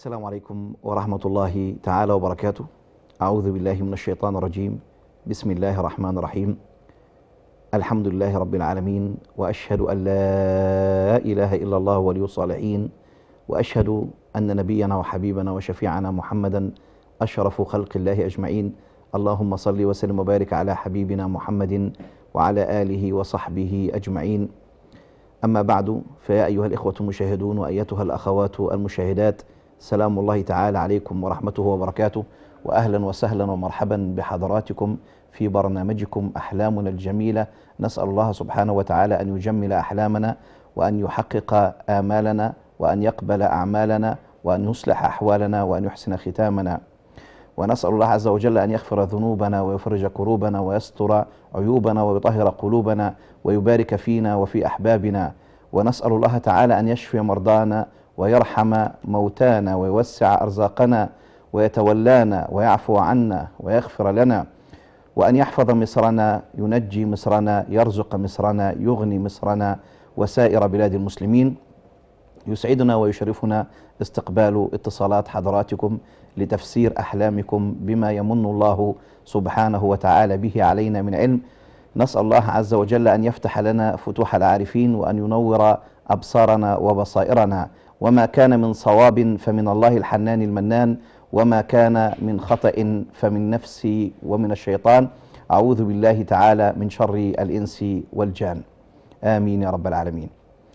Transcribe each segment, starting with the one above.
السلام عليكم ورحمة الله تعالى وبركاته أعوذ بالله من الشيطان الرجيم بسم الله الرحمن الرحيم الحمد لله رب العالمين وأشهد أن لا إله إلا الله ولي الصالحين وأشهد أن نبينا وحبيبنا وشفيعنا محمدا أشرف خلق الله أجمعين اللهم صل وسلم وبارك على حبيبنا محمد وعلى آله وصحبه أجمعين أما بعد فيا أيها الإخوة المشاهدون وأيتها الأخوات المشاهدات سلام الله تعالى عليكم ورحمته وبركاته وأهلا وسهلا ومرحبا بحضراتكم في برنامجكم أحلامنا الجميلة نسأل الله سبحانه وتعالى أن يجمل أحلامنا وأن يحقق آمالنا وأن يقبل أعمالنا وأن يصلح أحوالنا وأن يحسن ختامنا ونسأل الله عز وجل أن يغفر ذنوبنا ويفرج كروبنا ويستر عيوبنا ويطهر قلوبنا ويبارك فينا وفي أحبابنا ونسأل الله تعالى أن يشفي مرضانا ويرحم موتانا ويوسع أرزاقنا ويتولانا ويعفو عنا ويغفر لنا وأن يحفظ مصرنا ينجي مصرنا يرزق مصرنا يغني مصرنا وسائر بلاد المسلمين يسعدنا ويشرفنا استقبال اتصالات حضراتكم لتفسير احلامكم بما يمن الله سبحانه وتعالى به علينا من علم نسال الله عز وجل ان يفتح لنا فتوح العارفين وان ينور ابصارنا وبصائرنا وما كان من صواب فمن الله الحنان المنان وما كان من خطا فمن نفسي ومن الشيطان اعوذ بالله تعالى من شر الانس والجان امين يا رب العالمين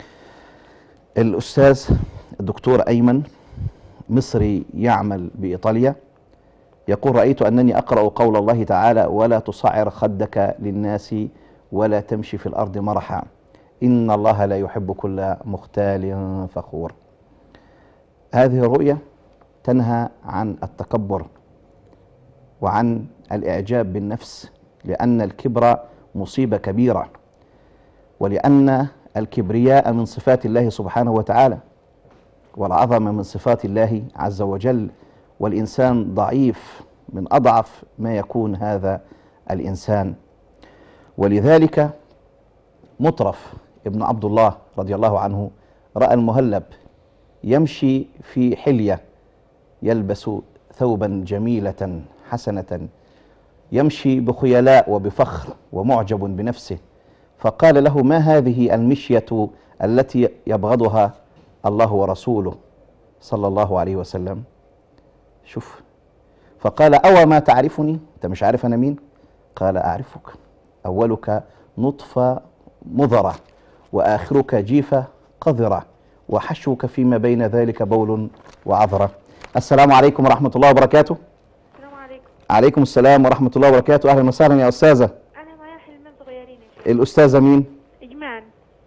الأستاذ الدكتور أيمن مصري يعمل بإيطاليا يقول رأيت أنني أقرأ قول الله تعالى ولا تصعر خدك للناس ولا تمشي في الأرض مرحا إن الله لا يحب كل مختال فخور هذه الرؤية تنهى عن التكبر وعن الإعجاب بالنفس لأن الكبر مصيبة كبيرة ولأن الكبرياء من صفات الله سبحانه وتعالى والعظمه من صفات الله عز وجل والانسان ضعيف من اضعف ما يكون هذا الانسان ولذلك مطرف ابن عبد الله رضي الله عنه راى المهلب يمشي في حليه يلبس ثوبا جميله حسنه يمشي بخيلاء وبفخر ومعجب بنفسه فقال له ما هذه المشية التي يبغضها الله ورسوله صلى الله عليه وسلم شوف فقال أو ما تعرفني أنت مش عارف أنا مين قال أعرفك أولك نطفة مضرة وآخرك جيفة قذرة وحشوك فيما بين ذلك بول وعذرة السلام عليكم ورحمة الله وبركاته السلام عليكم عليكم السلام ورحمة الله وبركاته أهلا وسهلا يا أستاذة انا معايا حلمين صغيرين يا شيخ. الأستاذة مين اجمال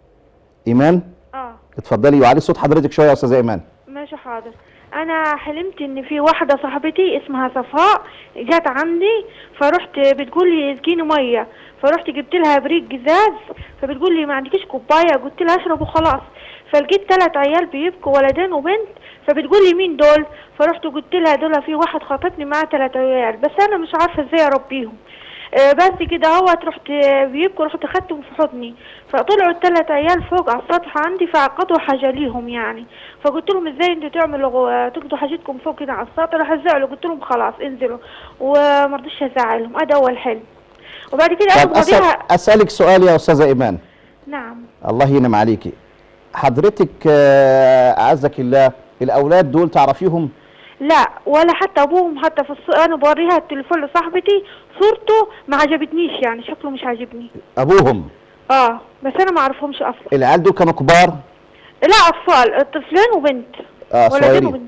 إيمان اه اتفضلي وعلي صوت حضرتك شويه يا استاذه ايمان ماشي حاضر انا حلمت ان في واحده صاحبتي اسمها صفاء جت عندي فرحت بتقول لي اسقيني ميه فرحت جبت لها بريق جزاز فبتقول لي ما عندكيش كوبايه قلت لها اشرب وخلاص فلقيت ثلاث عيال بيبكوا ولدين وبنت فبتقول لي مين دول فرحت قلت لها دول في واحد خاطبني معاه ثلاث عيال بس انا مش عارفه ازاي اربيهم آه، بس كده اهوت رحت آه، بيبكوا رحت خدتهم في حضني فطلعوا الثلاث عيال فوق على السطح عندي فعقدوا حاجه ليهم يعني فقلت لهم ازاي انتوا تعملوا تقضوا حاجتكم فوق كده على السطح راح زعلوا قلت لهم خلاص انزلوا وما رضيتش ازعلهم ادي اول حلم وبعد كده انا طب أسأل بوريها اسالك سؤال يا استاذه ايمان نعم الله ينعم عليكي حضرتك آه، اعزك الله الاولاد دول تعرفيهم لا ولا حتى ابوهم حتى في الص... انا بوريها التليفون لصاحبتي صورته ما عجبتنيش يعني شكله مش عاجبني ابوهم اه بس انا ما اعرفهمش اصلا العيال دول كانوا كبار لا اطفال طفلين وبنت اه ولدين صغيرين وبنت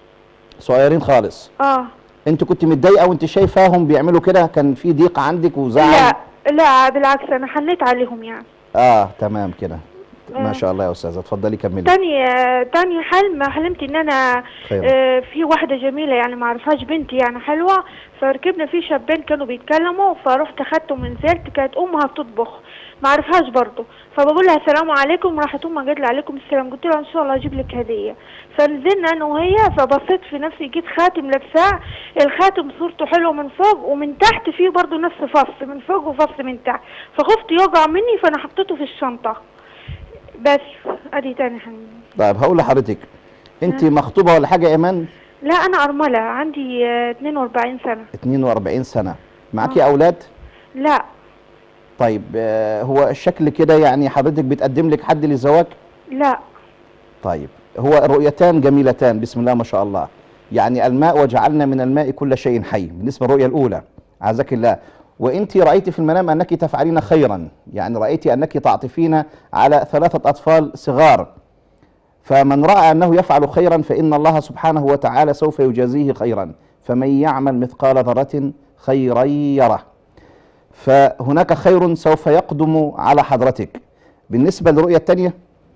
صغيرين خالص اه انت كنت متضايقه وانت شايفاهم بيعملوا كده كان في ضيق عندك وزعل لا لا بالعكس انا حنيت عليهم يعني اه تمام كده ما آه. شاء الله يا استاذه اتفضلي كملي تاني آه، تاني حلم حلمت ان انا خير. آه، في واحدة جميلة يعني ما اعرفهاش بنتي يعني حلوة فركبنا في شابين كانوا بيتكلموا فرحت خدتهم ونزلت كانت امها بتطبخ ما اعرفهاش برضه فبقول لها السلام عليكم راحت امها قالت لي عليكم السلام قلت لها ان شاء الله اجيب لك هديه فنزلنا انا وهي فبصيت في نفسي لقيت خاتم لابساه الخاتم صورته حلوه من فوق ومن تحت فيه برضه نفس فص من فوق وفص من تحت فخفت يقع مني فانا حطيته في الشنطه بس ادي تاني حلم طيب هقول لحضرتك انت مخطوبه ولا حاجه يا ايمان لا انا ارمله عندي آه، 42 سنه 42 سنه معاكي اولاد لا طيب آه، هو الشكل كده يعني حضرتك بتقدم لك حد للزواج لا طيب هو الرؤيتان جميلتان بسم الله ما شاء الله يعني الماء وجعلنا من الماء كل شيء حي بالنسبة للرؤية الأولى عزك الله وانت رأيت في المنام أنك تفعلين خيرا يعني رأيت أنك تعطفين على ثلاثة أطفال صغار فمن رأى أنه يفعل خيرا فإن الله سبحانه وتعالى سوف يجازيه خيرا فمن يعمل مثقال ذرة خيرا يره فهناك خير سوف يقدم على حضرتك بالنسبة للرؤية الثانية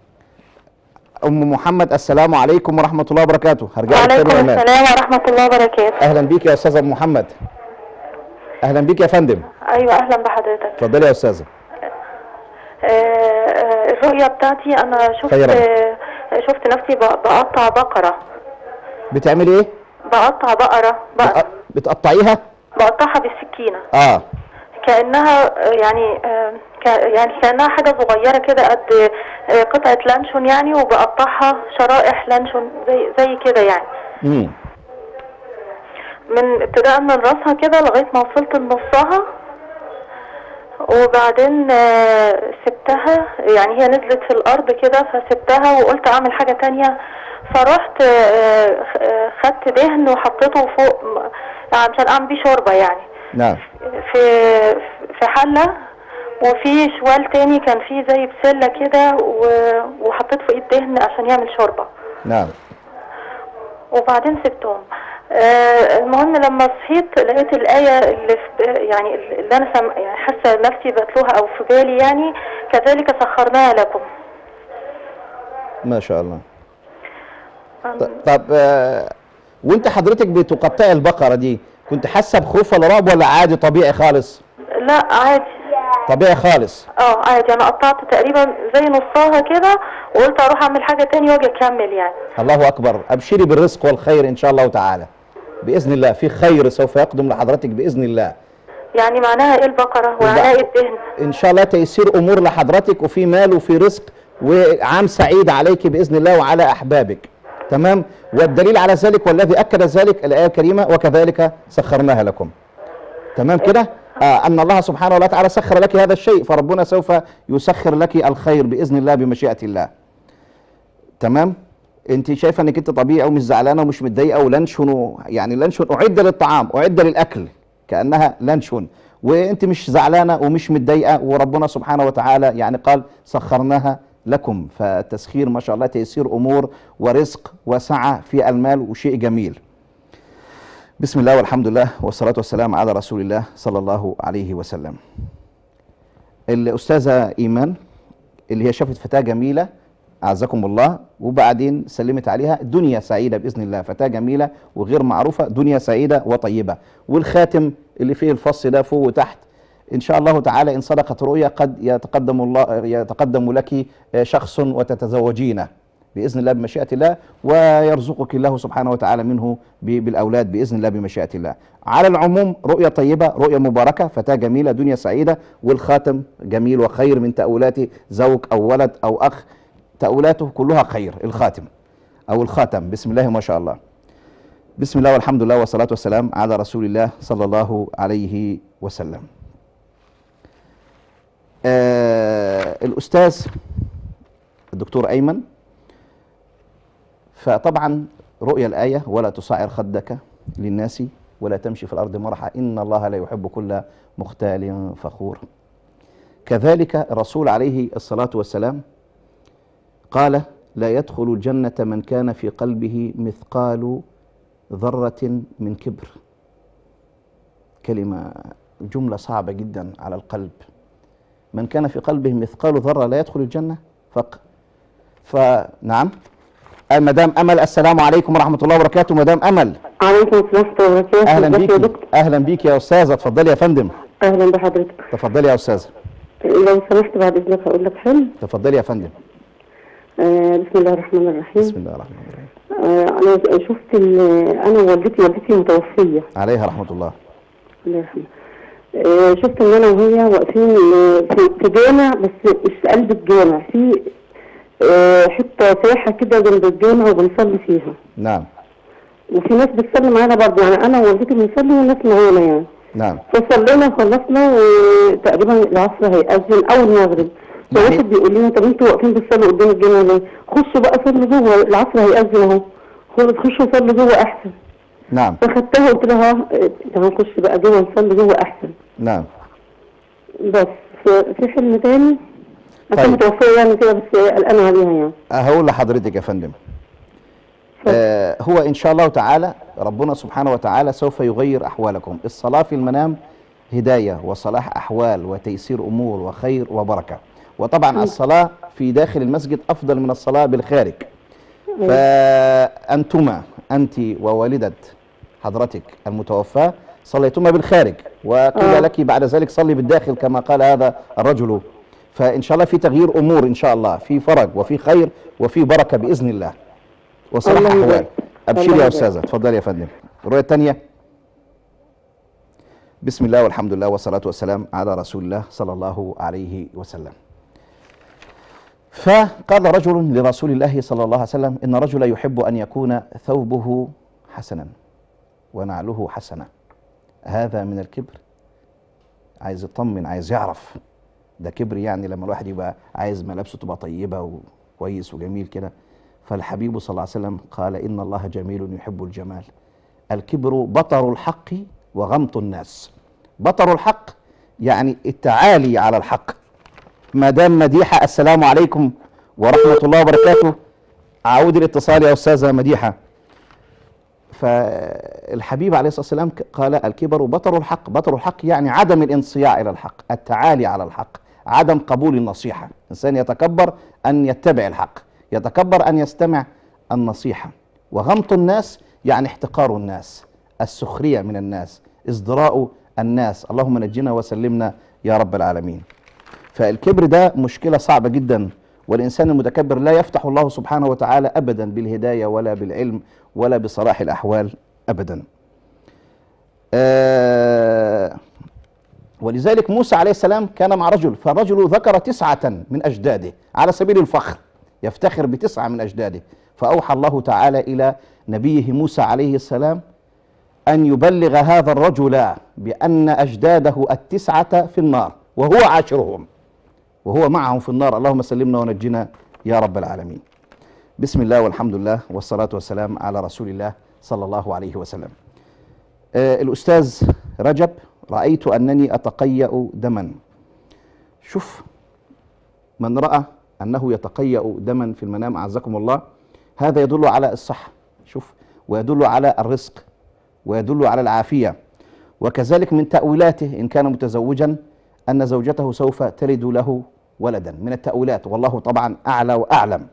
أم محمد السلام عليكم ورحمة الله وبركاته هرجع لك تاني وعليكم يا إيمان. السلام ورحمة الله وبركاته أهلا بيك يا أستاذة أم محمد أهلا بيك يا فندم أيوة أهلا بحضرتك اتفضلي يا أستاذة آه، آه، الرؤية بتاعتي أنا شفت خيرا. آه، شفت نفسي ب- بقطع بقرة بتعملي إيه؟ بقطع بقرة بق- بتق- بتقطعيها؟ بقطعها بالسكينة آه كأنها آه، يعني آه، ك- يعني كأنها حاجة صغيرة كده قد آه، قطعة لانشون يعني وبقطعها شرائح لانشون زي زي كده يعني مم. من ابتداء من راسها كده لغاية ما وصلت لنصها وبعدين آه، سبتها يعني هي نزلت في الأرض كده فسبتها وقلت أعمل حاجة تانية فرحت آه، آه، خدت دهن وحطيته فوق م- عشان أعمل بيه شوربة يعني نعم في في حلة وفي شوال تاني كان فيه زي بسلة كده و- وحطيت فوقيه الدهن عشان يعمل شوربة نعم وبعدين سبتهم آه المهم لما صحيت لقيت الآية اللي في يعني اللي أنا سم يعني حاسة نفسي بتلوها أو في بالي يعني كذلك سخرناها لكم ما شاء الله أم، ط- طب آه، وانت حضرتك بتقطعي البقرة دي كنت حاسة بخوف ولا رعب ولا عادي طبيعي خالص؟ لا عادي طبيعي خالص اه عادي أنا قطعت تقريبا زي نصها كده وقلت أروح أعمل حاجة تاني وأجي أكمل يعني الله أكبر أبشري بالرزق والخير إن شاء الله تعالى بإذن الله في خير سوف يقدم لحضرتك بإذن الله يعني معناها إيه البقرة ومعناها إيه الدهن إن شاء الله تيسير أمور لحضرتك وفي مال وفي رزق وعام سعيد عليك بإذن الله وعلى أحبابك تمام والدليل على ذلك والذي أكد ذلك الآية الكريمة وكذلك سخرناها لكم تمام كده آه أن الله سبحانه وتعالى سخر لك هذا الشيء فربنا سوف يسخر لك الخير بإذن الله بمشيئة الله تمام انت شايفه انك انت طبيعي ومش زعلانه ومش متضايقه ولانشون و- يعني لانشون اعد للطعام اعد للاكل كانها لانشون وانت مش زعلانه ومش متضايقه وربنا سبحانه وتعالى يعني قال سخرناها لكم فالتسخير ما شاء الله تيسير امور ورزق وسعه في المال وشيء جميل بسم الله والحمد لله والصلاه والسلام على رسول الله صلى الله عليه وسلم الاستاذه ايمان اللي هي شافت فتاه جميله اعزكم الله وبعدين سلمت عليها دنيا سعيده باذن الله فتاه جميله وغير معروفه دنيا سعيده وطيبه والخاتم اللي فيه الفص ده فوق وتحت ان شاء الله تعالى ان صدقت رؤيا قد يتقدم الله يتقدم لك شخص وتتزوجينه باذن الله بمشيئه الله ويرزقك الله سبحانه وتعالى منه ب- بالاولاد باذن الله بمشيئه الله. على العموم رؤيه طيبه، رؤيه مباركه، فتاه جميله، دنيا سعيده والخاتم جميل وخير من تاويلات زوج او ولد او اخ تاويلاته كلها خير الخاتم او الخاتم بسم الله ما شاء الله. بسم الله والحمد لله والصلاه والسلام على رسول الله صلى الله عليه وسلم. آه الاستاذ الدكتور ايمن فطبعا رؤيا الآية ولا تصعر خدك للناس ولا تمشي في الأرض مرحا إن الله لا يحب كل مختال فخور كذلك الرسول عليه الصلاة والسلام قال لا يدخل الجنة من كان في قلبه مثقال ذرة من كبر كلمة جملة صعبة جدا على القلب من كان في قلبه مثقال ذرة لا يدخل الجنة فق فنعم آه، مدام امل السلام عليكم ورحمه الله وبركاته مدام امل عليكم السلام ورحمة الله وبركاته اهلا ازيك يا بيكي دكتور اهلا بيكي يا استاذه اتفضلي يا فندم اهلا بحضرتك تفضلي يا استاذه لو سمحت بعد اذنك هقول لك حلم تفضلي يا فندم آه بسم الله الرحمن الرحيم بسم الله الرحمن الرحيم آه انا شفت ان انا ووالدتي والدتي متوفيه عليها رحمه الله الله يرحمها آه شفت ان انا وهي واقفين آه، في في جامع بس مش قلب الجامع في آه، حته ساحه كده جنب الجامع وبنصلي فيها نعم وفي ناس بتصلي معانا برضه يعني انا ووالدتي بنصلي والناس معانا يعني نعم فصلينا وخلصنا وتقريبا العصر هيأذن او المغرب يعني- فواحد بيقول لنا طب انتوا واقفين بتصلوا قدام الجامع ليه؟ خشوا بقى صلوا جوه العصر هيأذن اهو خلاص خشوا صلوا جوه احسن نعم فخدتها وقلت لها اه، تعالى نخش بقى جوه نصلي جوه احسن نعم بس ف- في حلم تاني طيب. عشان متوفية يعني كده بس قلقانة عليها يعني هقول لحضرتك يا فندم آه هو ان شاء الله تعالى ربنا سبحانه وتعالى سوف يغير احوالكم الصلاه في المنام هدايه وصلاح احوال وتيسير امور وخير وبركه وطبعا الصلاه في داخل المسجد افضل من الصلاه بالخارج فانتما انت ووالده حضرتك المتوفاه صليتما بالخارج وقيل آه. لك بعد ذلك صلي بالداخل كما قال هذا الرجل فان شاء الله في تغيير امور ان شاء الله في فرج وفي خير وفي بركه باذن الله وصلاح الله احوال يبارك. ابشري الله يا يبارك. استاذه اتفضلي يا فندم الرؤيه الثانيه بسم الله والحمد لله والصلاه والسلام على رسول الله صلى الله عليه وسلم فقال رجل لرسول الله صلى الله عليه وسلم ان رجلا يحب ان يكون ثوبه حسنا ونعله حسنه هذا من الكبر عايز يطمن عايز يعرف ده كبر يعني لما الواحد يبقى عايز ملابسه تبقى طيبه وكويس وجميل كده فالحبيب صلى الله عليه وسلم قال ان الله جميل يحب الجمال الكبر بطر الحق وغمط الناس بطر الحق يعني التعالي على الحق مدام مديحه السلام عليكم ورحمه الله وبركاته اعود الاتصال يا استاذه مديحه فالحبيب عليه الصلاه والسلام ك- قال الكبر بطر الحق بطر الحق يعني عدم الانصياع الى الحق التعالي على الحق عدم قبول النصيحه انسان يتكبر ان يتبع الحق يتكبر ان يستمع النصيحه وغمط الناس يعني احتقار الناس السخريه من الناس ازدراء الناس اللهم نجنا وسلمنا يا رب العالمين فالكبر ده مشكلة صعبة جدا والإنسان المتكبر لا يفتح الله سبحانه وتعالى أبدا بالهداية ولا بالعلم ولا بصلاح الأحوال أبدا آه ولذلك موسى عليه السلام كان مع رجل فالرجل ذكر تسعة من أجداده على سبيل الفخر يفتخر بتسعة من أجداده فأوحى الله تعالى إلى نبيه موسى عليه السلام أن يبلغ هذا الرجل بأن أجداده التسعة في النار وهو عاشرهم وهو معهم في النار اللهم سلمنا ونجنا يا رب العالمين بسم الله والحمد لله والصلاة والسلام على رسول الله صلى الله عليه وسلم آه الأستاذ رجب رأيت أنني أتقيأ دما شوف من رأى أنه يتقيأ دما في المنام أعزكم الله هذا يدل على الصحة شوف ويدل على الرزق ويدل على العافية وكذلك من تأويلاته إن كان متزوجا أن زوجته سوف تلد له ولدا من التأويلات والله طبعا أعلى وأعلم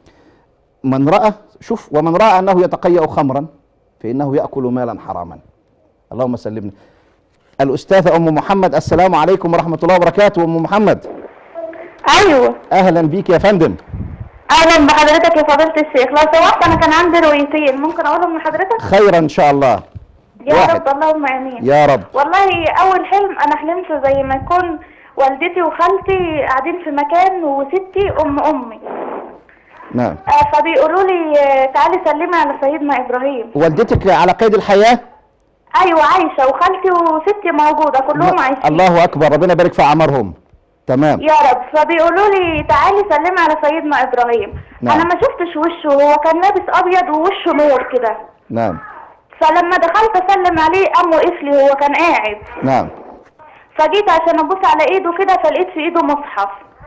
من رأى شوف ومن رأى أنه يتقيأ خمرا فإنه يأكل مالا حراما اللهم سلمنا الأستاذة أم محمد السلام عليكم ورحمة الله وبركاته أم محمد ايوه أهلا بيك يا فندم اهلا بحضرتك يا فضيله الشيخ لو سمحت انا كان عندي رؤيتين ممكن اقولهم لحضرتك خيرا إن شاء الله يا واحد. رب اللهم امين يا رب والله اول حلم انا حلمت زي ما يكون والدتي وخالتي قاعدين في مكان وستي ام امي نعم آه، فبيقولوا لي آه، تعالي سلمي على سيدنا ابراهيم والدتك على قيد الحياة ايوه عايشه وخالتي وستي موجوده كلهم عايشين الله أكبر ربنا يبارك في أعمارهم تمام يا رب فبيقولوا لي تعالي سلمي على سيدنا ابراهيم نعم. انا ما شفتش وشه هو كان لابس ابيض ووشه نور كده نعم فلما دخلت اسلم عليه قام وقف لي هو كان قاعد نعم فجيت عشان ابص على ايده كده فلقيت في ايده مصحف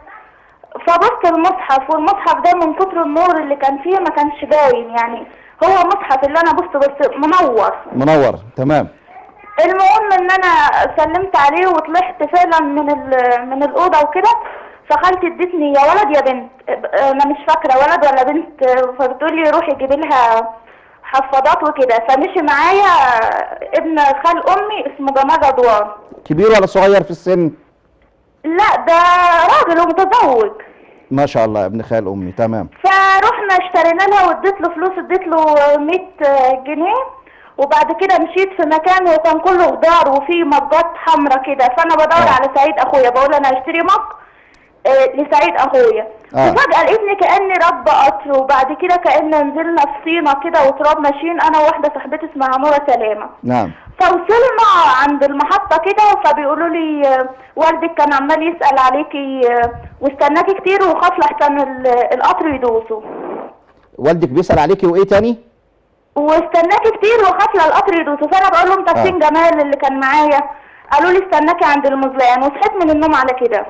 فبصت المصحف والمصحف ده من كتر النور اللي كان فيه ما كانش باين يعني هو مصحف اللي انا بص بس منور منور تمام المهم ان انا سلمت عليه وطلعت فعلا من ال- من الاوضه وكده فخالتي ادتني يا ولد يا بنت انا مش فاكره ولد ولا بنت فبتقول لي روحي جيبي لها حفاضات وكده فمشي معايا ابن خال امي اسمه جمال رضوان كبير ولا صغير في السن لا ده راجل ومتزوج ما شاء الله ابن خال أمي تمام فروحنا اشترينا لها واديت له فلوس اديت له 100 جنيه وبعد كده مشيت في مكان وكان كله خضار وفيه مجات حمرا كده فانا بدور آه. على سعيد اخويا بقول انا هشتري مج آه، لسعيد اخويا آه. وفجاه لقيتني كاني رب قطر وبعد كده كان نزلنا في صينه كده وتراب ماشيين انا وواحده صاحبتي اسمها نوره سلامه نعم فوصلنا عند المحطة كده فبيقولوا لي آه، والدك كان عمال يسأل عليكي آه، واستناكي كتير وخاف لحسن ال- القطر يدوسه والدك بيسأل عليكي وايه تاني واستناكي كتير وخاف للقطر يدوسه فانا بقول لهم طب آه. فين جمال اللي كان معايا قالوا لي استناكي عند المزلقان وصحيت من النوم على كده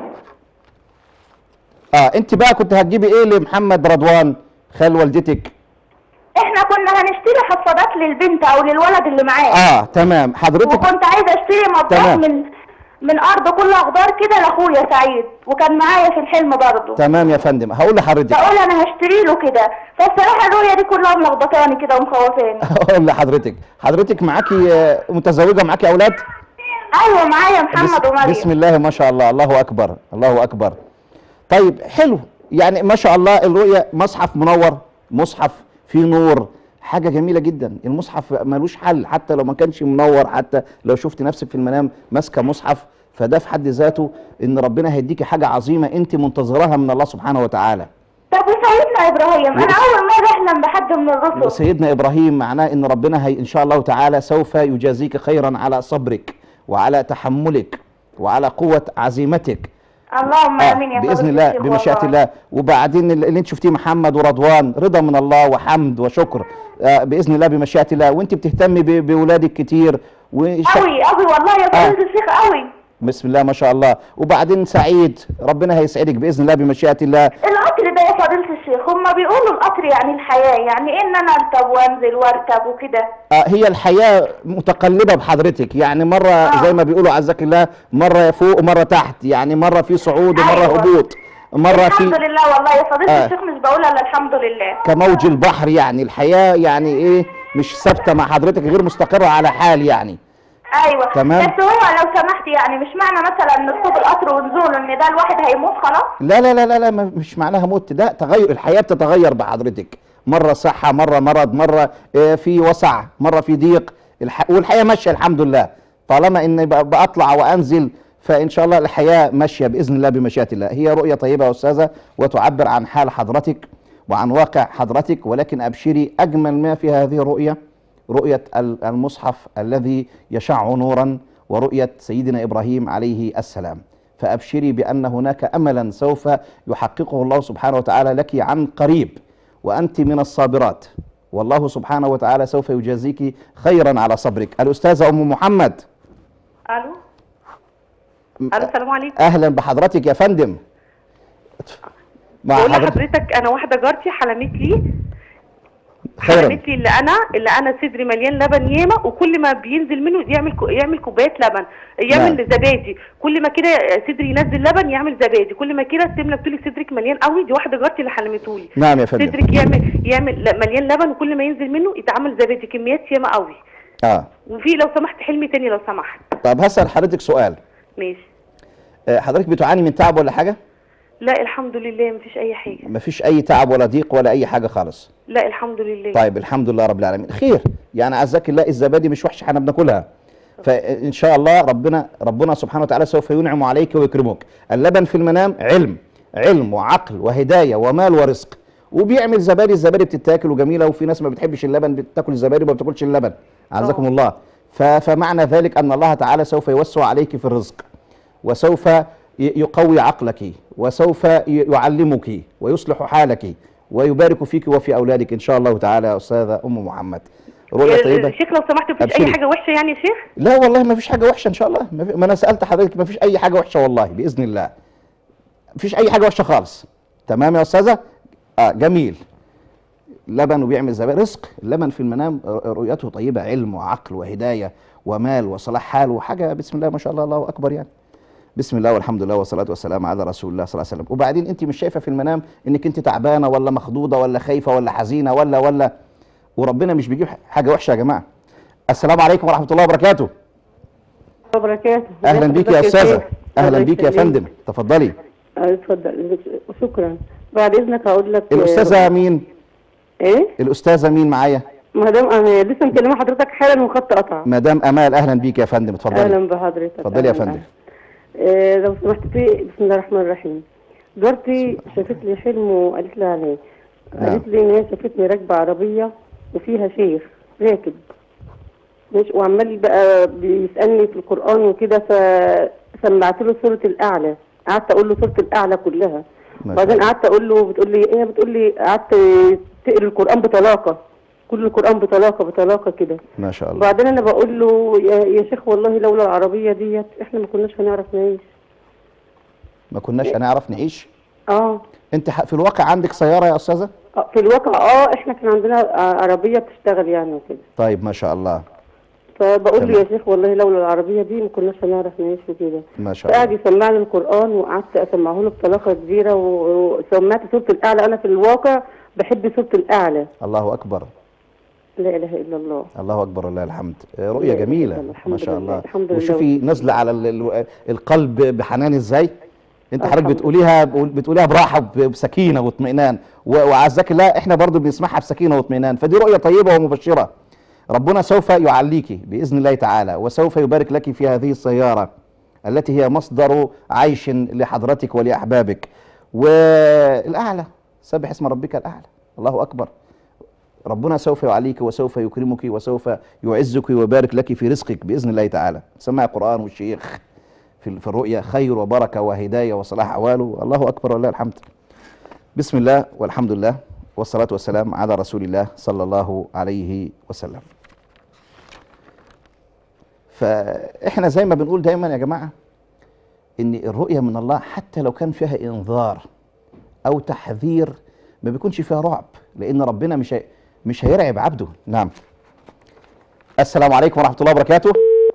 اه انت بقى كنت هتجيبي ايه لمحمد رضوان خال والدتك احنا كنا هنشتري حفاضات للبنت او للولد اللي معاه اه تمام حضرتك وكنت عايزه اشتري مطبخ تمام. من من ارض كلها خضار كده لاخويا سعيد وكان معايا في الحلم برضه تمام يا فندم هقول لحضرتك بقول انا هشتري له كده فالصراحه الرؤيه دي كلها ملخبطاني كده ومخوفاني هقول لحضرتك حضرتك معاكي آه، متزوجه معاكي اولاد ايوه معايا محمد بس- ومريم بسم الله ما شاء الله الله اكبر الله اكبر طيب حلو يعني ما شاء الله الرؤية مصحف منور مصحف فيه نور حاجة جميلة جدا المصحف ملوش حل حتى لو ما كانش منور حتى لو شفت نفسك في المنام ماسكة مصحف فده في حد ذاته ان ربنا هيديكي حاجة عظيمة انت منتظراها من الله سبحانه وتعالى طب وسيدنا ابراهيم انا اول مره احلم بحد من الرسل سيدنا ابراهيم معناه ان ربنا هي ان شاء الله تعالى سوف يجازيك خيرا على صبرك وعلى تحملك وعلى قوة عزيمتك اللهم آه امين يا باذن فضيلة الله الشيخ بمشيئه والله. الله وبعدين اللي انت شفتيه محمد ورضوان رضا من الله وحمد وشكر آه باذن الله بمشيئه الله وانت بتهتمي ب- باولادك كتير وش... قوي قوي والله يا آه. فضيلة الشيخ قوي بسم الله ما شاء الله وبعدين سعيد ربنا هيسعدك باذن الله بمشيئه الله القطر ده يا فضيلة الشيخ هما بيقولوا القطر يعني الحياة يعني إيه ان انا اركب وانزل واركب وكده آه هي الحياه متقلبه بحضرتك يعني مره آه. زي ما بيقولوا عزك الله مره فوق ومره تحت يعني مره في صعود ومره أيوة. هبوط مره في الحمد لله والله يا فضيلة آه. الشيخ مش بقول الا الحمد لله كموج البحر يعني الحياه يعني ايه مش ثابته مع حضرتك غير مستقره على حال يعني ايوه تمام. بس هو لو سمحت يعني مش معنى مثلا ركوب القطر ونزوله ان ده الواحد هيموت خلاص لا لا لا لا, لا ما- مش معناها موت ده تغير الحياة بتتغير بحضرتك مرة صحة مرة مرض مرة آه، في وسع مرة في ضيق الح... والحياة ماشية الحمد لله طالما ان ب- بطلع وانزل فان شاء الله الحياة ماشية باذن الله بمشيئة الله هي رؤية طيبة يا استاذة وتعبر عن حال حضرتك وعن واقع حضرتك ولكن ابشري اجمل ما في هذه الرؤية رؤية ال- المصحف الذي يشع نورا ورؤية سيدنا ابراهيم عليه السلام فابشري بان هناك املا سوف يحققه الله سبحانه وتعالى لك عن قريب وانت من الصابرات والله سبحانه وتعالى سوف يجازيك خيرا على صبرك الاستاذه ام محمد الو الو السلام عليكم اهلا بحضرتك يا فندم مع بقول حضرتك لحضرتك انا واحده جارتي حلمت لي خيرا حلمت لي اللي انا اللي انا صدري مليان لبن ياما وكل ما بينزل منه يعمل كو- يعمل كوبايات لبن يعمل نعم. زبادي كل ما كده صدري ينزل لبن يعمل زبادي كل ما كده تملى بتقولي صدرك مليان قوي دي واحده جارتي اللي حلمته لي نعم يا فندم صدرك يعمل يعمل لا، مليان لبن وكل ما ينزل منه يتعمل زبادي كميات ياما قوي اه وفي لو سمحت حلم تاني لو سمحت طب هسال حضرتك سؤال ماشي آه، حضرتك بتعاني من تعب ولا حاجه لا الحمد لله مفيش اي حاجه مفيش اي تعب ولا ضيق ولا اي حاجه خالص لا الحمد لله طيب الحمد لله رب العالمين خير يعني عزاك الله الزبادي مش وحشه احنا بناكلها فان شاء الله ربنا ربنا سبحانه وتعالى سوف ينعم عليك ويكرمك اللبن في المنام علم علم وعقل وهدايه ومال ورزق وبيعمل زبادي الزبادي بتتاكل وجميله وفي ناس ما بتحبش اللبن بتاكل الزبادي وما بتاكلش اللبن عزكم آه. الله ف- فمعنى ذلك ان الله تعالى سوف يوسع عليك في الرزق وسوف ي- يقوي عقلك وسوف ي- يعلمك ويصلح حالك ويبارك فيك وفي اولادك ان شاء الله تعالى يا استاذه ام محمد رؤيه طيبه الشيخ لو سمحت مفيش أبشري. اي حاجه وحشه يعني يا شيخ لا والله ما فيش حاجه وحشه ان شاء الله ما, في... ما انا سالت حضرتك ما فيش اي حاجه وحشه والله باذن الله ما فيش اي حاجه وحشه خالص تمام يا استاذه اه جميل لبن وبيعمل زبادي رزق اللبن في المنام ر- رؤيته طيبه علم وعقل وهدايه ومال وصلاح حال وحاجه بسم الله ما شاء الله الله اكبر يعني بسم الله والحمد لله والصلاه والسلام على رسول الله صلى الله عليه وسلم وبعدين انت مش شايفه في المنام انك انت تعبانه ولا مخضوضه ولا خايفه ولا حزينه ولا ولا وربنا مش بيجيب حاجه وحشه يا جماعه السلام عليكم ورحمه الله وبركاته وبركاته اهلا بيك يا حضرتك استاذه شيخ؟ اهلا الله بيك يا يسلمك. فندم تفضلي آه، اتفضل شكرا بعد اذنك هقول لك الاستاذه مين ايه الاستاذه مين معايا مدام انا لسه مكلمه حضرتك حالا وخط قطع مدام امال اهلا بيك يا فندم اتفضلي اهلا بحضرتك اتفضلي يا أهلاً. فندم. آه، لو سمحت في بسم الله الرحمن الرحيم جارتي شافت لي حلم وقالت لي عليه نعم. قالت لي ان هي شافتني راكبه عربيه وفيها شيخ راكب مش وعمال بقى بيسالني في القران وكده فسمعت له سوره الاعلى قعدت اقول له سوره الاعلى كلها ما شاء بعدين الله. قعدت اقول له بتقول لي ايه بتقول لي قعدت تقرا القران بطلاقه كل القران بطلاقه بطلاقه كده ما شاء الله وبعدين انا بقول له يا, يا شيخ والله لولا العربيه ديت احنا ما كناش هنعرف نعيش ما كناش هنعرف نعيش اه انت ح- في الواقع عندك سياره يا استاذه آه، في الواقع اه احنا كان عندنا آه، عربيه بتشتغل يعني وكده طيب ما شاء الله فبقول له تمام. يا شيخ والله لولا العربيه دي ما كناش هنعرف نعيش وكده ما شاء فقعد الله يسمعني القران وقعدت اسمعه له بطلاقه كبيره و- وسمعت سوره الاعلى انا في الواقع بحب سوره الاعلى الله اكبر لا اله الا الله الله اكبر ولله الحمد آه، رؤيه لا إله إلا جميله الله. ما الحمد شاء لله. الله الحمد لله. وشوفي نازله على ال- ال- القلب بحنان ازاي انت حضرتك الحمد بتقوليها بتقوليها براحه ب- بسكينه واطمئنان و- وعزك الله احنا برضو بنسمعها بسكينه واطمئنان فدي رؤيه طيبه ومبشره ربنا سوف يعليك باذن الله تعالى وسوف يبارك لك في هذه السياره التي هي مصدر عيش لحضرتك ولاحبابك والاعلى سبح اسم ربك الاعلى الله اكبر ربنا سوف يعليك وسوف يكرمك وسوف يعزك ويبارك لك في رزقك باذن الله تعالى سمع القران والشيخ في في الرؤيا خير وبركه وهدايه وصلاح احواله الله اكبر ولله الحمد بسم الله والحمد لله والصلاه والسلام على رسول الله صلى الله عليه وسلم فاحنا زي ما بنقول دايما يا جماعه ان الرؤيه من الله حتى لو كان فيها انذار او تحذير ما بيكونش فيها رعب لان ربنا مش هي- مش هيرعب عبده نعم السلام عليكم ورحمه الله وبركاته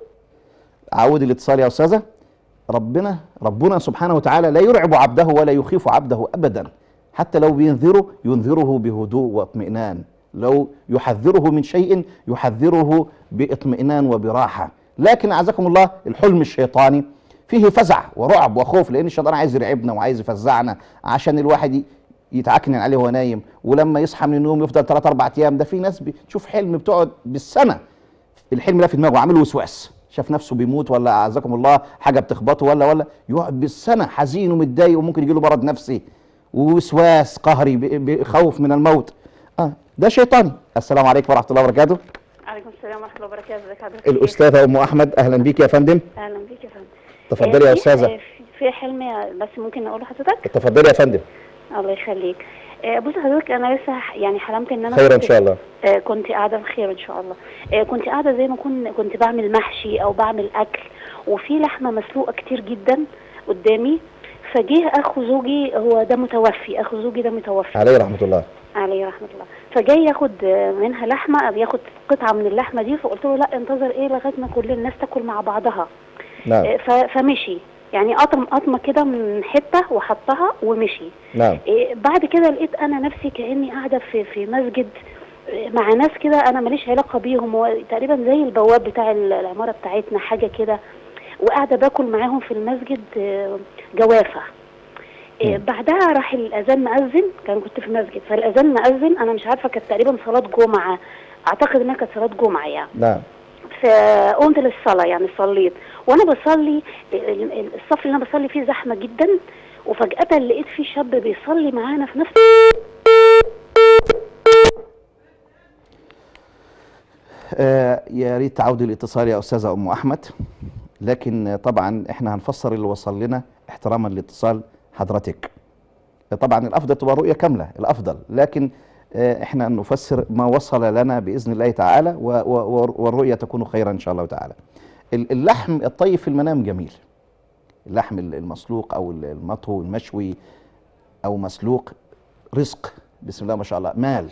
عود الاتصال يا استاذه ربنا ربنا سبحانه وتعالى لا يرعب عبده ولا يخيف عبده ابدا حتى لو بينذره ينذره بهدوء واطمئنان لو يحذره من شيء يحذره باطمئنان وبراحه لكن اعزكم الله الحلم الشيطاني فيه فزع ورعب وخوف لان الشيطان عايز يرعبنا وعايز يفزعنا عشان الواحد ي- يتعكنن عليه وهو نايم ولما يصحى من النوم يفضل 3 4 ايام ده في ناس بتشوف حلم بتقعد بالسنه الحلم ده في دماغه عامل وسواس شاف نفسه بيموت ولا اعزكم الله حاجه بتخبطه ولا ولا يقعد بالسنه حزين ومتضايق وممكن يجي له مرض نفسي ووسواس قهري ب- بخوف من الموت اه ده شيطاني السلام عليكم ورحمه الله وبركاته عليكم السلام ورحمه الله وبركاته ازيك حضرتك الاستاذه ام احمد اهلا بيك يا فندم اهلا بيك يا فندم تفضلي يا آه، في- استاذه آه، في- في حلم بس ممكن اقوله لحضرتك تفضلي يا فندم الله يخليك آه، بص حضرتك انا لسه ح- يعني حلمت ان انا خير ان كنت- شاء الله آه، كنت قاعده بخير ان شاء الله آه، كنت قاعده زي ما كنت كنت بعمل محشي او بعمل اكل وفي لحمه مسلوقه كتير جدا قدامي فجه اخو زوجي هو ده متوفي اخو زوجي ده متوفي عليه رحمه الله عليه رحمة الله فجاي ياخد آه، منها لحمة أو ياخد قطعة من اللحمة دي فقلت له لا انتظر ايه لغاية ما كل الناس تاكل مع بعضها نعم آه، ف- فمشي يعني قطم قطمة كده من حتة وحطها ومشي نعم إيه، بعد كده لقيت انا نفسي كاني قاعده في في مسجد إيه، مع ناس كده انا ماليش علاقه بيهم هو تقريبا زي البواب بتاع ال- العماره بتاعتنا حاجه كده وقاعده باكل معاهم في المسجد آه، جوافه إيه، مم. بعدها راح الاذان مأذن كان كنت في مسجد فالاذان مأذن انا مش عارفه كانت تقريبا صلاه جمعه اعتقد انها كانت صلاه جمعه يعني نعم فقمت للصلاة يعني صليت وأنا بصلي ال- ال- الصف اللي أنا بصلي فيه زحمة جدا وفجأة لقيت في شاب بيصلي معانا في نفس آه يا ريت تعودي الاتصال يا استاذه ام احمد لكن آه، طبعا احنا هنفسر اللي وصل لنا احتراما لاتصال حضرتك آه، طبعا الافضل تبقى رؤيه كامله الافضل لكن آه، احنا نفسر ما وصل لنا باذن الله تعالى و- و- و- والرؤيه تكون خيرا ان شاء الله تعالى ال- اللحم الطيب في المنام جميل اللحم ال- المسلوق او ال- المطهو المشوي او مسلوق رزق بسم الله ما شاء الله مال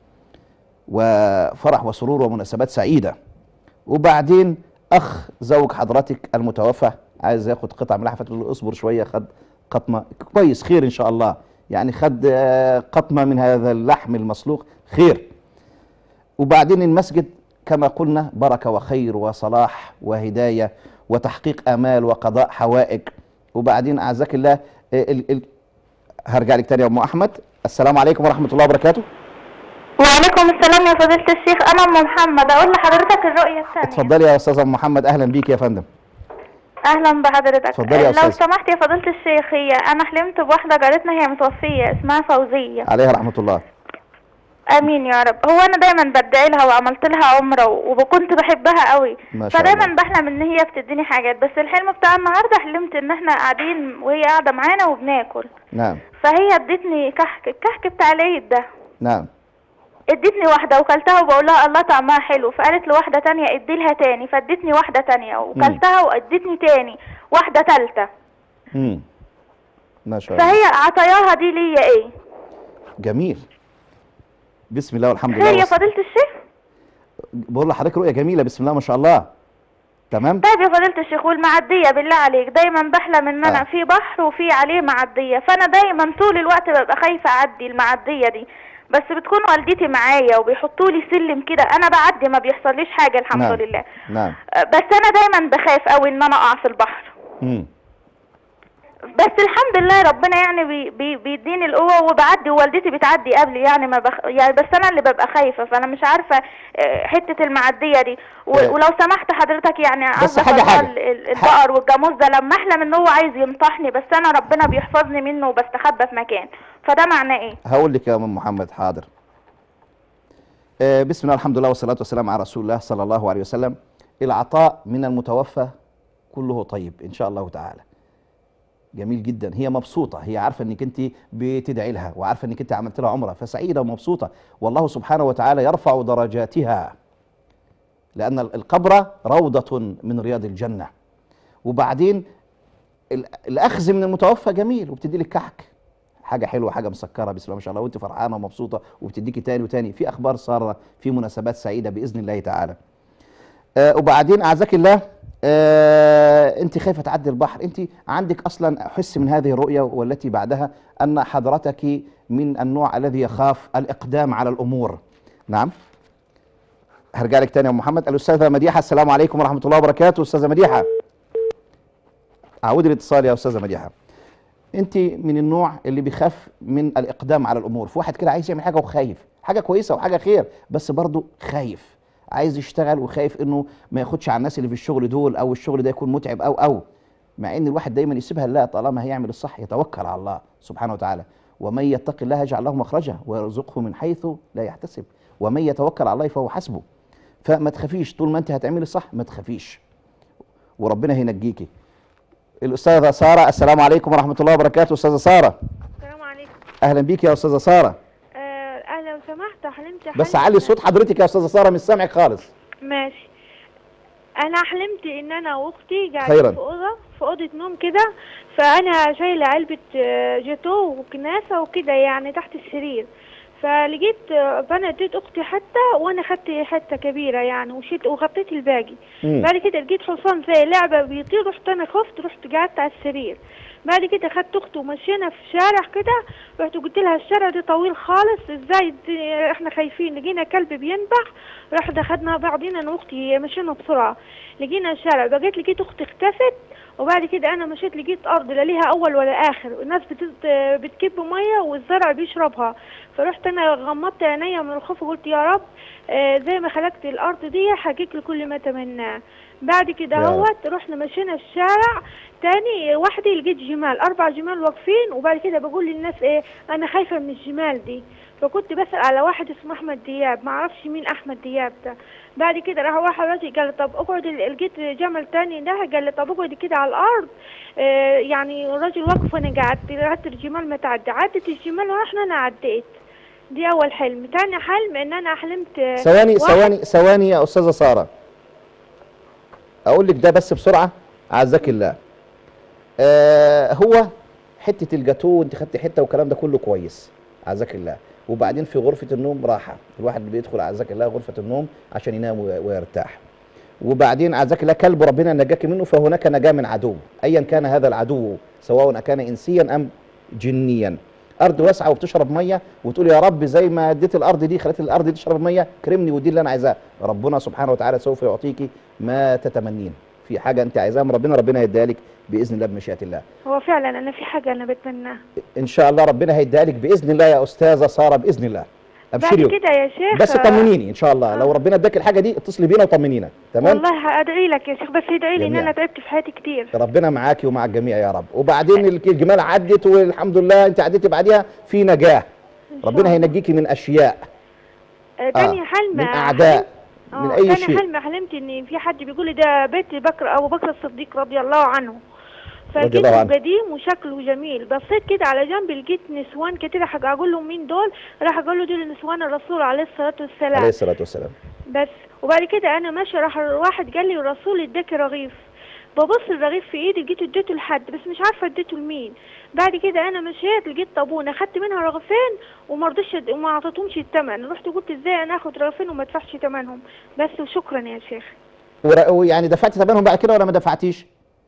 وفرح وسرور ومناسبات سعيدة وبعدين أخ زوج حضرتك المتوفى عايز ياخد قطعة من لحمة له اصبر شوية خد قطمة كويس خير إن شاء الله يعني خد آه، قطمة من هذا اللحم المسلوق خير وبعدين المسجد كما قلنا بركة وخير وصلاح وهداية وتحقيق آمال وقضاء حوائج وبعدين أعزك الله آه، ال- ال- هرجع لك تاني يا أم أحمد السلام عليكم ورحمة الله وبركاته وعليكم السلام يا فضيلة الشيخ أنا أم محمد أقول لحضرتك الرؤية الثانية اتفضلي يا استاذ أم محمد اهلا بيك يا فندم اهلا بحضرتك اتفضلي يا لو أستاذة. سمحت يا فضيله الشيخ هي انا حلمت بواحده جارتنا هي متوفيه اسمها فوزيه عليها رحمه الله امين يا رب هو انا دايما بدعي لها وعملت لها عمره وكنت بحبها قوي ما شاء فدايما الله بحلم ان هي بتديني حاجات بس الحلم بتاع النهارده حلمت ان احنا قاعدين وهي قاعده معانا وبناكل نعم فهي ادتني كحك الكحك بتاع العيد ده نعم ادتني واحده وكلتها وبقول لها الله طعمها حلو فقالت لواحده تانية ادي لها تاني فادتني واحده تانية وكلتها وادتني تاني واحده تالتة مم. ما شاء الله فهي عطاياها دي ليا ايه جميل بسم الله والحمد لله خير يا والص- فضيله الشيخ بقول لحضرتك رؤيه جميله بسم الله ما شاء الله تمام طيب يا فضيلة الشيخ والمعدية بالله عليك دايما بحلم ان انا آه. في بحر وفي عليه معدية فانا دايما طول الوقت ببقى خايفة اعدي المعدية دي بس بتكون والدتي معايا وبيحطوا لي سلم كده انا بعدي ما بيحصليش حاجة الحمد نعم. لله نعم أه، بس انا دايما بخاف قوي ان انا اقع في البحر مم. بس الحمد لله ربنا يعني بي بي بيديني القوة وبعدي ووالدتي بتعدي قبلي يعني ما بخ... يعني بس انا اللي ببقى خايفة فانا مش عارفة آه، حتة المعدية دي و... آه. ولو سمحت حضرتك يعني بس عايزة حاجة- أفضل حاجة. ال- البقر والجاموس ده لما احلم ان هو عايز ينطحني بس انا ربنا بيحفظني منه وبستخبى في مكان فده معناه ايه؟ هقول لك يا ام محمد حاضر آه، بسم الله الحمد لله والصلاه والسلام على رسول الله صلى الله عليه وسلم العطاء من المتوفى كله طيب ان شاء الله تعالى جميل جدا هي مبسوطه هي عارفه انك انت بتدعي لها وعارفه انك انت عملت لها عمره فسعيده ومبسوطه والله سبحانه وتعالى يرفع درجاتها لان القبر روضه من رياض الجنه وبعدين ال- الاخذ من المتوفى جميل وبتدي لك كحك حاجه حلوه حاجه مسكره بسم الله ما شاء الله وانت فرحانه ومبسوطه وبتديكي تاني وتاني في اخبار ساره في مناسبات سعيده باذن الله تعالى آه وبعدين اعزك الله آه انت خايفه تعدي البحر انت عندك اصلا حس من هذه الرؤيه والتي بعدها ان حضرتك من النوع الذي يخاف الاقدام على الامور نعم هرجع لك تاني يا أم محمد الاستاذه مديحه السلام عليكم ورحمه الله وبركاته استاذه مديحه اعود الاتصال يا استاذه مديحه انت من النوع اللي بيخاف من الاقدام على الامور في واحد كده عايز يعمل حاجه وخايف حاجه كويسه وحاجه خير بس برضه خايف عايز يشتغل وخايف انه ما ياخدش على الناس اللي في الشغل دول او الشغل ده يكون متعب او او مع ان الواحد دايما يسيبها لله طالما هيعمل الصح يتوكل على الله سبحانه وتعالى ومن يتق الله يجعل له مخرجا ويرزقه من حيث لا يحتسب ومن يتوكل على الله فهو حسبه فما تخافيش طول ما انت هتعملي الصح ما تخافيش وربنا هينجيكي الاستاذه ساره السلام عليكم ورحمه الله وبركاته استاذه ساره السلام عليكم اهلا بيك يا استاذه ساره آه آه، لو سمحت حلمت بس حلم- علي صوت حضرتك يا استاذه ساره مش سامعك خالص ماشي انا حلمت ان انا واختي خيراً. قاعدين في اوضه في اوضه نوم كده فانا شايله علبه آه، جاتو وكناسه وكده يعني تحت السرير فلقيت آه، فانا اديت اختي حته وانا خدت حته كبيره يعني وشلت وغطيت الباقي مم. بعد كده لقيت حصان زي لعبه بيطير رحت انا خفت رحت قعدت على السرير بعد كده خدت اختي ومشينا في شارع كده رحت قلت لها الشارع ده طويل خالص ازاي دي- احنا خايفين لقينا كلب بينبح رحت اخدنا بعضينا انا واختي مشينا بسرعه لقينا الشارع بقيت لقيت اختي اختفت وبعد كده انا مشيت لقيت ارض لا ليها اول ولا اخر الناس بتز- بتكب ميه والزرع بيشربها فرحت انا غمضت عينيا من الخوف وقلت يا رب آه، زي ما خلقت الارض دي حقق لي كل ما تمناه بعد كده يا رب. هوت رحنا مشينا في الشارع تاني وحدي لقيت جمال اربع جمال واقفين وبعد كده بقول للناس ايه انا خايفه من الجمال دي فكنت بسال على واحد اسمه احمد دياب ما اعرفش مين احمد دياب ده بعد كده راح واحد راجل قال لي طب اقعد لقيت جمل تاني ده قال لي طب اقعد كده على الارض آه يعني الراجل واقف وانا قعدت قعدت الجمال ما تعدي عدت الجمال ورحنا انا عديت دي اول حلم تاني حلم ان انا حلمت آه، ثواني واحد- ثواني ثواني يا استاذه ساره اقول لك ده بس بسرعه اعزك الله آه هو حته الجاتو وانت خدت حته والكلام ده كله كويس اعزك الله وبعدين في غرفه النوم راحه الواحد اللي بيدخل اعزك الله غرفه النوم عشان ينام وي- ويرتاح وبعدين اعزك الله كلب ربنا نجاك منه فهناك نجاه من عدو ايا كان هذا العدو سواء كان انسيا ام جنيا ارض واسعه وبتشرب ميه وتقول يا رب زي ما اديت الارض دي خليت الارض دي تشرب ميه كرمني ودي اللي انا عايزاه ربنا سبحانه وتعالى سوف يعطيك ما تتمنين في حاجه انت عايزاها من ربنا ربنا هيديها لك باذن الله بمشيئه الله هو فعلا انا في حاجه انا بتمناها ان شاء الله ربنا هيديها لك باذن الله يا استاذه ساره باذن الله ابشري بعد كده يا شيخ بس آه، طمنيني ان شاء الله لو ربنا اداك الحاجه دي اتصلي بينا وطمنينا تمام والله ادعي لك يا شيخ بس ادعي لي ان جميعا. انا تعبت في حياتي كتير ربنا معاكي ومع الجميع يا رب وبعدين الك- الجمال عدت والحمد لله انت عديتي بعديها في نجاح ربنا هينجيكي من اشياء آه، تاني حلم من اعداء آه، من اي تاني شيء حلم حلمت ان في حد بيقول لي ده بيت بكر ابو بكر الصديق رضي الله عنه رضي الله فجسمه عنه. قديم وشكله جميل بصيت كده على جنب لقيت نسوان كتير راح اقول لهم مين دول راح اقول له دول نسوان الرسول عليه الصلاه والسلام عليه الصلاه والسلام بس وبعد كده انا ماشيه راح واحد قال لي الرسول اداك رغيف ببص الرغيف في ايدي لقيته اديته لحد بس مش عارفه اديته لمين بعد كده انا مشيت لقيت طابونه خدت منها رغيفين وما رضيتش أد- وما اعطيتهمش الثمن رحت قلت ازاي انا اخد رغيفين وما ادفعش ثمنهم بس وشكرا يا شيخ ور- ويعني دفعتي ثمنهم بعد كده ولا ما دفعتيش؟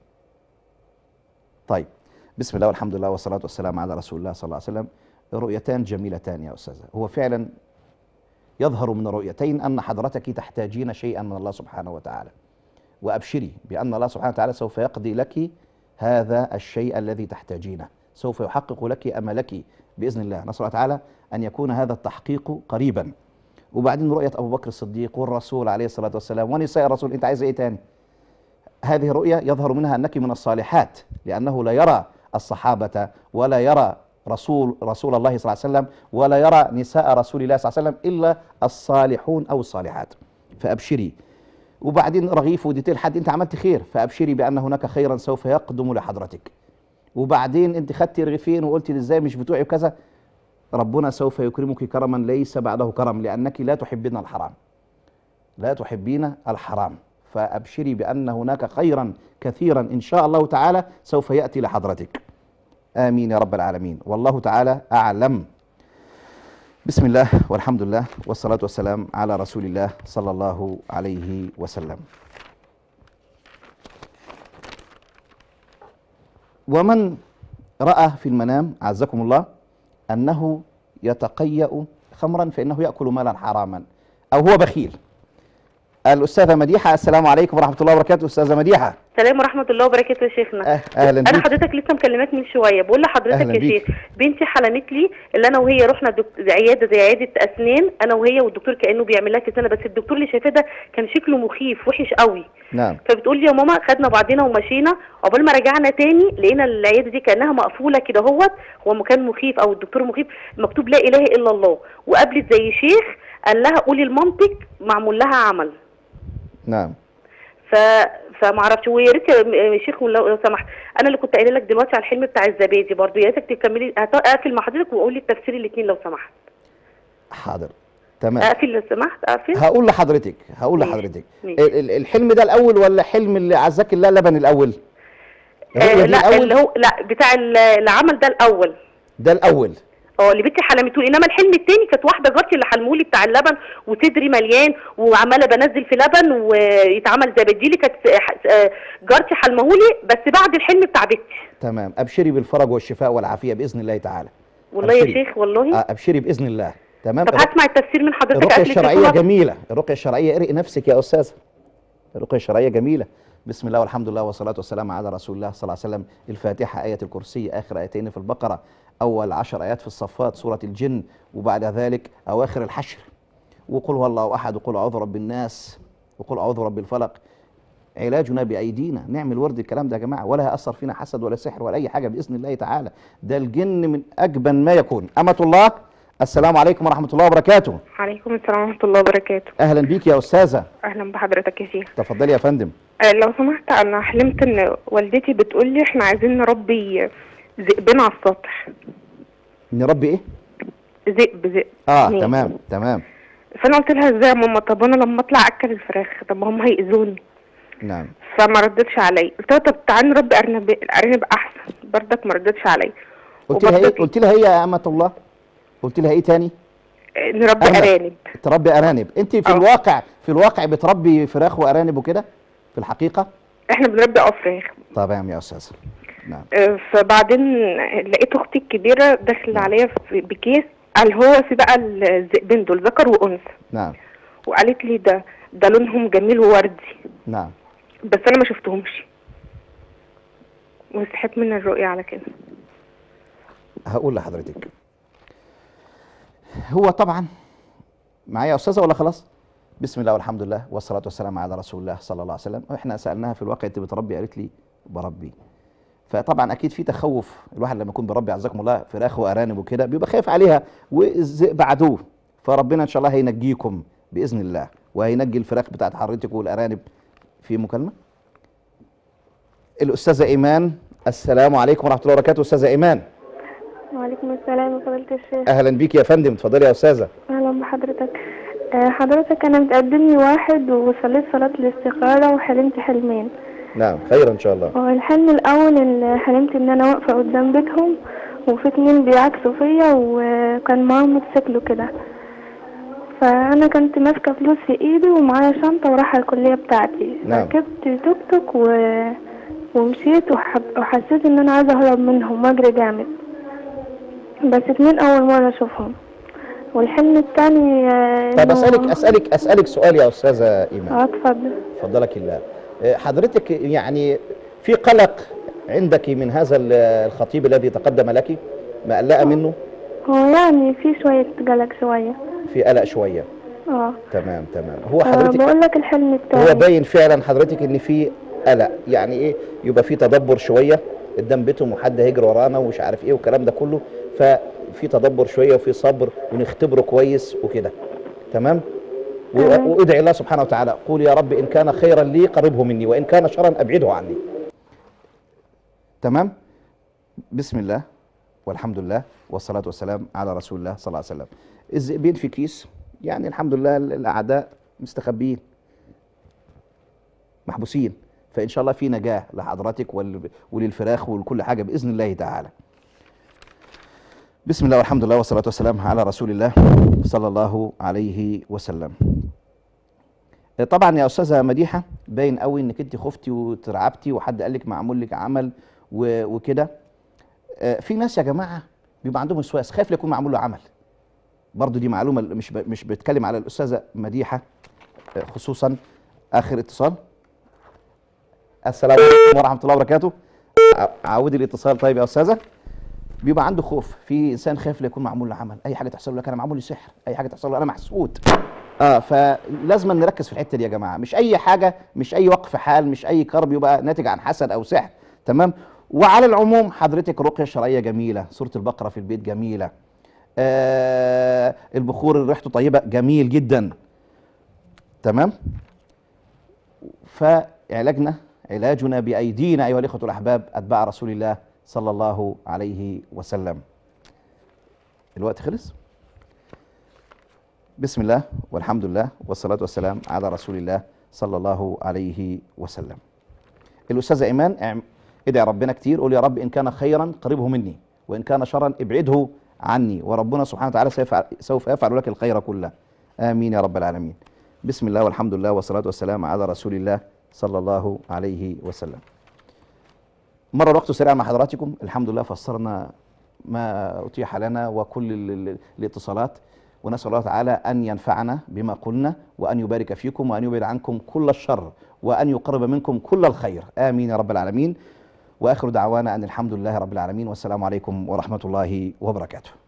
طيب بسم الله والحمد لله والصلاة والسلام على رسول الله صلى الله عليه وسلم رؤيتان جميلتان يا أستاذة هو فعلا يظهر من الرؤيتين أن حضرتك تحتاجين شيئا من الله سبحانه وتعالى وأبشري بأن الله سبحانه وتعالى سوف يقضي لك هذا الشيء الذي تحتاجينه سوف يحقق لك أملك بإذن الله نسأل الله تعالى أن يكون هذا التحقيق قريبا وبعدين رؤية أبو بكر الصديق والرسول عليه الصلاة والسلام ونساء الرسول أنت عايز إيه تاني هذه رؤية يظهر منها أنك من الصالحات لأنه لا يرى الصحابة ولا يرى رسول رسول الله صلى الله عليه وسلم ولا يرى نساء رسول الله صلى الله عليه وسلم إلا الصالحون أو الصالحات فأبشري وبعدين رغيف وديتيل حد أنت عملت خير فأبشري بأن هناك خيرا سوف يقدم لحضرتك وبعدين أنت خدتي رغيفين وقلت لي إزاي مش بتوعي وكذا ربنا سوف يكرمك كرما ليس بعده كرم لأنك لا تحبين الحرام لا تحبين الحرام فأبشري بأن هناك خيرا كثيرا إن شاء الله تعالى سوف يأتي لحضرتك آمين يا رب العالمين والله تعالى أعلم بسم الله والحمد لله والصلاة والسلام على رسول الله صلى الله عليه وسلم ومن رأى في المنام عزكم الله أنه يتقيأ خمرا فإنه يأكل مالا حراما أو هو بخيل الأستاذة مديحة السلام عليكم ورحمة الله وبركاته أستاذة مديحة السلام ورحمه الله وبركاته يا شيخنا أه أهلا انا بك حضرتك لسه مكلماك من شويه بقول لحضرتك أهلا يا بيك. شيخ بنتي حلمت لي اللي انا وهي رحنا دك... عياده زي عياده اسنان انا وهي والدكتور كانه بيعمل لها كده بس الدكتور اللي شايفاه ده كان شكله مخيف وحش قوي نعم فبتقول لي يا ماما خدنا بعضنا ومشينا عقبال ما رجعنا تاني لقينا العياده دي كانها مقفوله كده اهوت هو مكان مخيف او الدكتور مخيف مكتوب لا اله الا الله وقابلت زي شيخ قال لها قولي المنطق معمول لها عمل نعم ف فما اعرفش ويا ريت يا م- يا شيخ لو لو سمحت انا اللي كنت قايله لك دلوقتي على الحلم بتاع الزبادي برضو يا ريتك تكملي هت- اقفل مع حضرتك وقولي التفسير الاثنين لو سمحت حاضر تمام اقفل لو سمحت اقفل هقول لحضرتك هقول ماشي. لحضرتك ماشي. ال- ال- الحلم ده الأول ولا حلم اللي عزك الله لبن الأول الرؤية آه دي لا الأول اللي هو لا بتاع ال- العمل ده الاول ده الأول اه اللي بنتي حلمته لي انما الحلم التاني كانت واحده جارتي اللي حلمولي بتاع اللبن وصدري مليان وعماله بنزل في لبن ويتعمل زبادي لي كانت آه، جارتي حلمهولي بس بعد الحلم بتاع بنتي تمام أبشري بالفرج والشفاء والعافية بإذن الله تعالى والله يا أبشري. شيخ والله آه، أبشري بإذن الله تمام طب هسمع التفسير من حضرتك الرقية قبل الشرعية التليفون. جميلة الرقية الشرعية ارقي نفسك يا أستاذ الرقية الشرعية جميلة بسم الله والحمد لله والصلاة والسلام على رسول الله صلى الله عليه وسلم الفاتحة آية الكرسي آخر آيتين في البقرة أول عشر آيات في الصفات سورة الجن وبعد ذلك أواخر الحشر وقل هو الله أحد وقل أعوذ برب الناس وقل أعوذ برب الفلق علاجنا بأيدينا نعمل ورد الكلام ده يا جماعة ولا هيأثر فينا حسد ولا سحر ولا أي حاجة بإذن الله تعالى ده الجن من أجبن ما يكون أمة الله السلام عليكم ورحمة الله وبركاته عليكم السلام ورحمة الله وبركاته اهلا بيك يا استاذه أهلا بحضرتك يا شيخ تفضلي يا فندم أه لو سمحت أنا حلمت إن والدتي بتقول لي إحنا عايزين نربي ذئبين على السطح نربي ايه ذئب ذئب اه مم. تمام تمام فأنا قلت لها إزاي يا ماما طب أنا لما أطلع أكل الفراخ طب هم هيأذوني نعم فما ردتش عليا قلت لها طب تعالي نربي أرنب الأرانب أحسن بردك ما ردتش عليا قلت لها ايه وبرضه قلت لها ايه يا امه الله قلت لها ايه تاني آه، نربي أرنب. أرانب تربي ارانب انت في آه. الواقع في الواقع بتربي فراخ وارانب وكده في الحقيقه إحنا بنربي أه فراخ تمام يا استاذ نعم آه، فبعدين لقيت اختي الكبيره داخله نعم. عليا في- بكيس قال هو في بقى الذئبين دول ذكر وانثى نعم وقالت لي ده ده لونهم جميل ووردي نعم بس انا ما شفتهمش وصحيت من الرؤيا على كده هقول لحضرتك هو طبعا معايا يا استاذه ولا خلاص بسم الله والحمد لله والصلاه والسلام على رسول الله صلى الله عليه وسلم واحنا سالناها في الواقع انت بتربي قالت لي بربي فطبعا اكيد في تخوف الواحد لما يكون بربي عزكم الله فراخ وارانب وكده بيبقى خايف عليها والذئب عدو فربنا ان شاء الله هينجيكم باذن الله وهينجي الفراخ بتاعت حضرتك والارانب في مكالمه الاستاذه ايمان السلام عليكم ورحمه الله وبركاته استاذه ايمان وعليكم السلام فضيلة الشيخ اهلا بيك يا فندم اتفضلي يا استاذه أهلا بحضرتك آه، حضرتك أنا متقدم لي واحد وصليت صلاة الاستخارة وحلمت حلمين نعم خير ان شاء الله والحلم الأول إن حلمت إن أنا واقفة قدام بيتهم وفي اتنين بيعكسوا فيا وكان معاهم موتوسيكل كده فأنا كنت ماسكة فلوس في إيدي ومعايا شنطة ورايحة الكلية بتاعتي نعم. ركبت توك توك و... ومشيت وحب... وحسيت إن أنا عايزة أهرب منهم وأجري جامد بس اتنين أول مرة أشوفهم والحلم التاني آه، طب إنه- اسالك اسالك اسالك سؤال يا استاذه ايمان اه اتفضل فضلك الله آه، حضرتك يعني في قلق عندك من هذا ال- الخطيب الذي تقدم لك مقلقه منه هو يعني في شوية قلق شوية في قلق شويه اه تمام تمام هو آه، حضرتك بقول لك الحلم التاني هو باين فعلا حضرتك ان في قلق يعني ايه يبقى في تدبر شويه قدام بيتهم وحد هيجري ورانا ومش عارف ايه والكلام ده كله ففي تدبر شويه وفي صبر ونختبره كويس وكده تمام و- تمام. وادعي الله سبحانه وتعالى قول يا رب ان كان خيرا لي قربه مني وان كان شرا ابعده عني تمام بسم الله والحمد لله والصلاة والسلام على رسول الله صلى الله عليه وسلم الذئبين في كيس يعني الحمد لله الأعداء مستخبيين محبوسين فإن شاء الله في نجاة لحضرتك وال- وللفراخ ولكل حاجة بإذن الله تعالى بسم الله والحمد لله والصلاة والسلام على رسول الله صلى الله عليه وسلم طبعا يا استاذه مديحه باين قوي انك انت خفتي وترعبتي وحد قال لك معمول لك عمل و- وكده آه، في ناس يا جماعه بيبقى عندهم وسواس خايف لا يكون معمول له عمل برضو دي معلومه مش ب... مش بتكلم على الاستاذه مديحه آه، خصوصا اخر اتصال السلام عليكم ورحمه الله وبركاته ع- عودي الاتصال طيب يا استاذه بيبقى عنده خوف في انسان خايف لا يكون معمول له عمل اي حاجه تحصل له لك انا معمول لي سحر اي حاجه تحصل له انا محسود اه فلازم نركز في الحته دي يا جماعه مش اي حاجه مش اي وقف حال مش اي كرب يبقى ناتج عن حسد او سحر تمام وعلى العموم حضرتك رقيه شرعيه جميله سوره البقره في البيت جميله آه البخور اللي ريحته طيبه جميل جدا تمام فعلاجنا علاجنا بايدينا ايها الاخوه الاحباب اتباع رسول الله صلى الله عليه وسلم الوقت خلص بسم الله والحمد لله والصلاة والسلام على رسول الله صلى الله عليه وسلم الأستاذة إيمان اعم- ادعي ربنا كتير قول يا رب إن كان خيرا قربه مني وإن كان شرا ابعده عني وربنا سبحانه وتعالى سيفعل سوف يفعل لك الخير كله آمين يا رب العالمين بسم الله والحمد لله والصلاة والسلام على رسول الله صلى الله عليه وسلم مر الوقت سريعا مع حضراتكم الحمد لله فسرنا ما أتيح لنا وكل ال- ال- الاتصالات ونسأل الله تعالى أن ينفعنا بما قلنا وأن يبارك فيكم وأن يبعد عنكم كل الشر وأن يقرب منكم كل الخير آمين يا رب العالمين وآخر دعوانا أن الحمد لله رب العالمين والسلام عليكم ورحمة الله وبركاته